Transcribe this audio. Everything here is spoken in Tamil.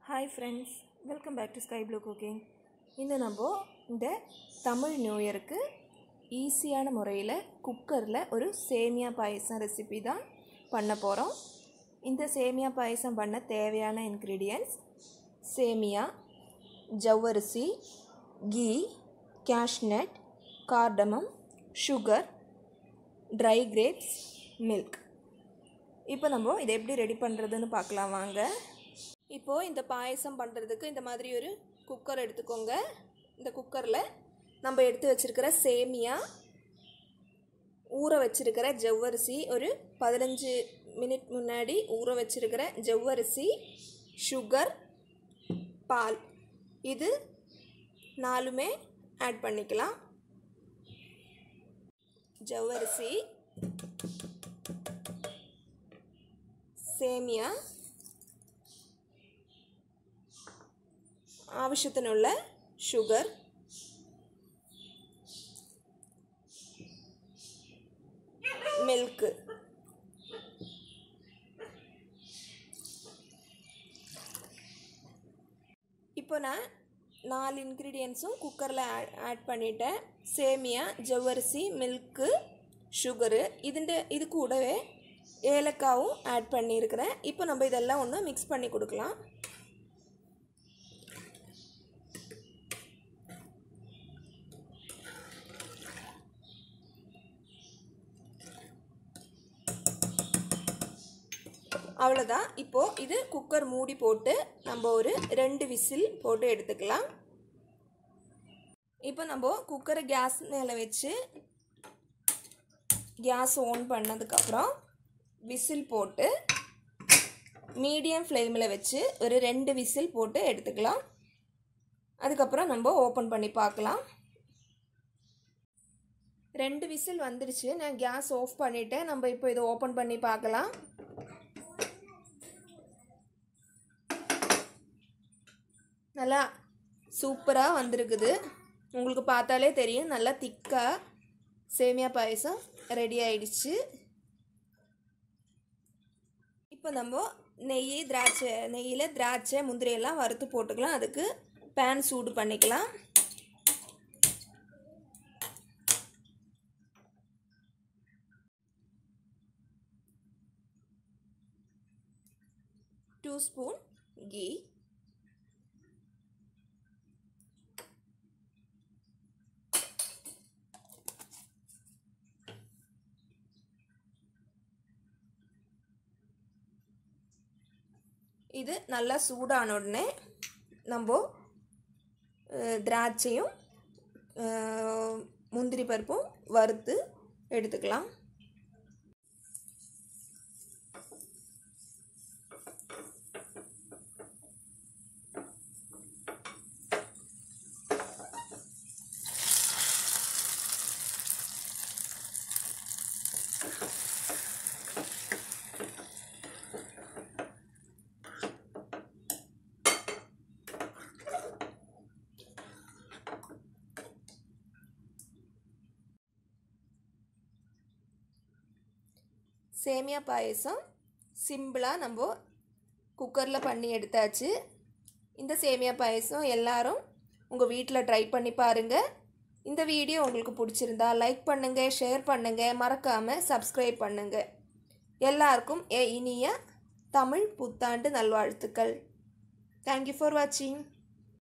hi friends welcome back to sky blue cooking இந்த நம்ம இந்த தமிழ் நியூ இயருக்கு ஈஸியான முறையில் குக்கரில் ஒரு சேமியா பாயசம் ரெசிபி தான் பண்ண போகிறோம் இந்த சேமியா பாயசம் பண்ண தேவையான இன்க்ரீடியன்ட்ஸ் சேமியா ஜவ்வரிசி ghee cashew nut cardamom sugar dry grapes milk இப்போ நம்ம இதை எப்படி ரெடி பண்ணுறதுன்னு பார்க்கலாம் வாங்க இப்போது இந்த பாயசம் பண்ணுறதுக்கு இந்த மாதிரி ஒரு குக்கர் எடுத்துக்கோங்க இந்த குக்கரில் நம்ம எடுத்து வச்சுருக்கிற சேமியா ஊற வச்சிருக்கிற ஜவ்வரிசி ஒரு பதினஞ்சு மினிட் முன்னாடி ஊற வச்சிருக்கிற ஜவ்வரிசி சுகர் பால் இது நாலுமே ஆட் பண்ணிக்கலாம் ஜவ்வரிசி സേമിയ ആവശ്യത്തിനുള്ള ഷുഗർ മിൽക്ക് இப்போ நான் நாலு இன்க்ரீடியன்ஸும் குக்கரில் ஆட் பண்ணிட்டேன் சேமியா ஜவ்வரிசி மில்க்கு ஷுகரு இதுண்ட இது கூடவே ஏலக்காவும் ஆட் பண்ணியிருக்கிறேன் இப்போ நம்ம இதெல்லாம் ஒன்று மிக்ஸ் பண்ணி கொடுக்கலாம் அவ்வளோதான் இப்போது இது குக்கர் மூடி போட்டு நம்ம ஒரு ரெண்டு விசில் போட்டு எடுத்துக்கலாம் இப்போ நம்ம குக்கரை கேஸ் மேலே வச்சு கேஸ் ஆன் பண்ணதுக்கப்புறம் விசில் போட்டு மீடியம் ஃப்ளேமில் வச்சு ஒரு ரெண்டு விசில் போட்டு எடுத்துக்கலாம் அதுக்கப்புறம் நம்ம ஓப்பன் பண்ணி பார்க்கலாம் ரெண்டு விசில் வந்துடுச்சு நான் கேஸ் ஆஃப் பண்ணிவிட்டேன் நம்ம இப்போ இதை ஓப்பன் பண்ணி பார்க்கலாம் நல்லா சூப்பராக வந்திருக்குது உங்களுக்கு பார்த்தாலே தெரியும் நல்லா திக்காக சேமியா பாயசம் ரெடி ஆயிடுச்சு இப்போ நம்ம நெய் திராட்சை நெய்யில் திராட்சை முந்திரியெல்லாம் வறுத்து போட்டுக்கலாம் அதுக்கு பேன் சூடு பண்ணிக்கலாம் டூ ஸ்பூன் கீ இது நல்லா சூடான உடனே நம்ம திராட்சையும் முந்திரி பருப்பும் வறுத்து எடுத்துக்கலாம் சேமியா பாயசம் சிம்பிளாக நம்ம குக்கரில் பண்ணி எடுத்தாச்சு இந்த சேமியா பாயசம் எல்லாரும் உங்கள் வீட்டில் ட்ரை பண்ணி பாருங்கள் இந்த வீடியோ உங்களுக்கு பிடிச்சிருந்தா லைக் பண்ணுங்கள் ஷேர் பண்ணுங்கள் மறக்காமல் சப்ஸ்கிரைப் பண்ணுங்கள் எல்லாருக்கும் ஏ இனிய தமிழ் புத்தாண்டு நல்வாழ்த்துக்கள் தேங்க்யூ ஃபார் வாட்சிங்